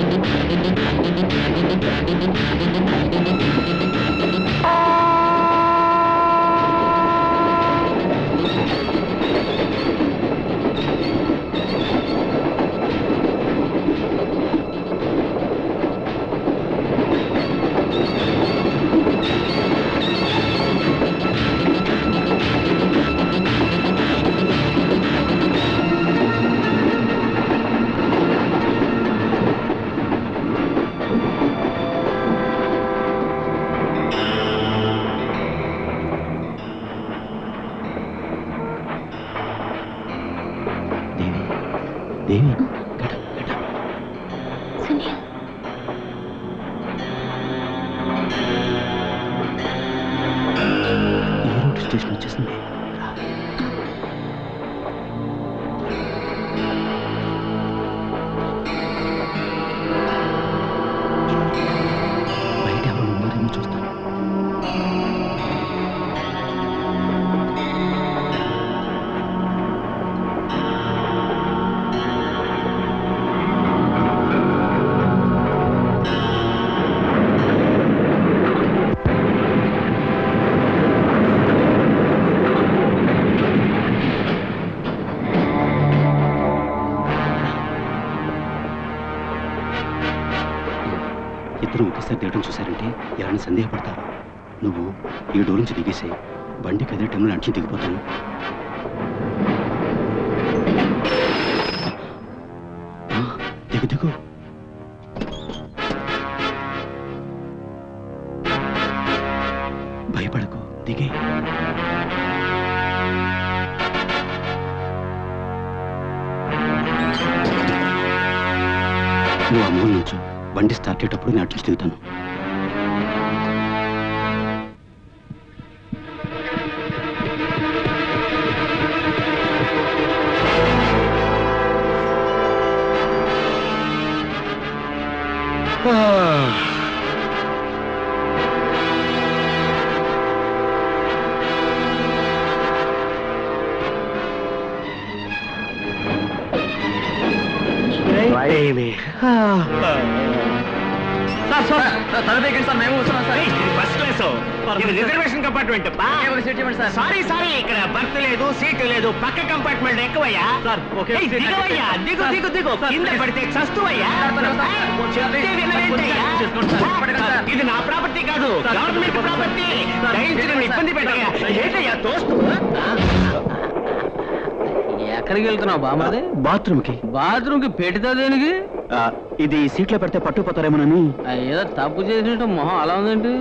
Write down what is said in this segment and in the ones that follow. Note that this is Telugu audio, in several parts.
దేవి దేవి గట గట సునీల్ ఏ రోడ్ స్టేషన్ వచ్చేసింది రా. బయట ఎవరు ఉన్నారేమో చూస్తాను ఇద్దరు ఒకేసారి దిగడం చూశారంటే ఎవరైనా సందేహపడతారు నువ్వు ఈ డోర్ నుంచి దిగేసాయి బండి కదిలే టైంలో నడిచి దిగిపోతాను ఆ, దిగు దిగు భయపడకు దిగే నువ్వు ఆ మూల నుంచు బండి స్టార్ట్ అయ్యేటప్పుడు నేను అటు నుంచి దిగుతాను సార్ సార్ తలపైకండి సార్ మేము వస్తున్నాం సార్ ఫస్ట్ క్లాస్ ఇది reservation compartment sir sorry sorry ఇక్కడ బర్త్ లేదు సీట్ లేదు పక్క కంపార్ట్మెంట్ ఎక్కువయ్యా సార్, ఓకే. ఏయ్, దిగవయ్యా దిగు దిగు దిగు సార్, కింద ప్లీజ్. పడితే చస్తువయ్యా సార్, చెప్తే వినవేంటయ్యా? చేసుకోండి సార్. పడకండి సార్. ఇది నా ప్రాపర్టీ కాదు sir, government sir, property sir, దయించి నన్ను ఇబ్బంది పెట్టగా సార్. ఏంటయ్యా తోస్తు ఎక్కడికి వెళ్తున్నావు బామ్మది బాత్రూమ్కి బాత్రూమ్ కి పెడితే దేనికి ఆ, ఇది సీట్లో పెడితే పట్టుకుపోతారేమోనని ఆ, ఏదో తప్పు చేసినట్టు మొహం అలా ఉందేంటి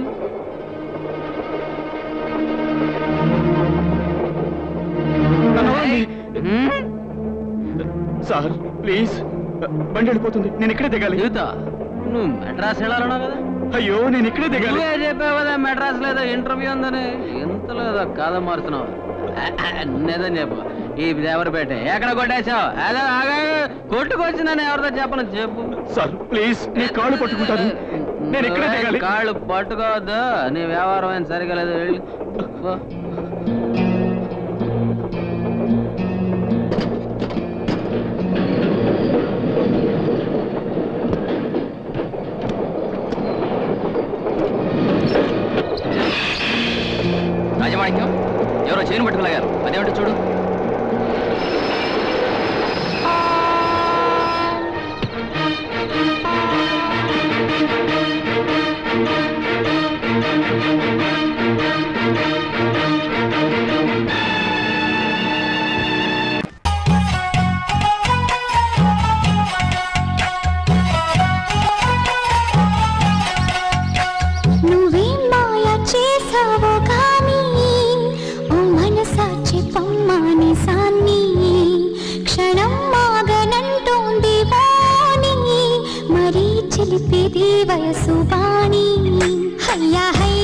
హ్మ్? సార్ ప్లీజ్ బండి వెళ్ళిపోతుంది నేను ఇక్కడే దిగాలి దిగుతా నువ్వు మెడ్రాస్ వెళ్ళాలన్నావు కదా అయ్యో నేను ఇక్కడే దిగాలి నువ్వే చెప్పావు కదా మెడ్రాస్ లేదా ఇంటర్వ్యూ ఉందని ఎంత లేదా కాద మారుతున్నావు నేదని చెప్పు ఈ దేవరపేట ఎక్కడ కొట్టేశావు అదే ఆగా కొట్టుకొచ్చిందని ఎవరితో చెప్పను చెప్పు సార్ ప్లీజ్ నీ కాళ్ళు పట్టుకుంటాను నేను ఇక్కడే నువ్వే దిగాలి కాళ్ళు పట్టుకోవద్దు నీ వ్యవహారం ఏం సరిగా లేదు వెళ్ళు. పో. రాజమాణిక్యం ఎవరో చేయను పట్టుకోలేగారు అదేమిటో చూడు నువ్వేం మాయ చేసావో కానీ ఓ మనసా చెప్పమ్మాని సాన్ని క్షణం మాగనంటోంది వాణి మరీ చిలిపేది వయసు వాణి హయ్యా హయ్యా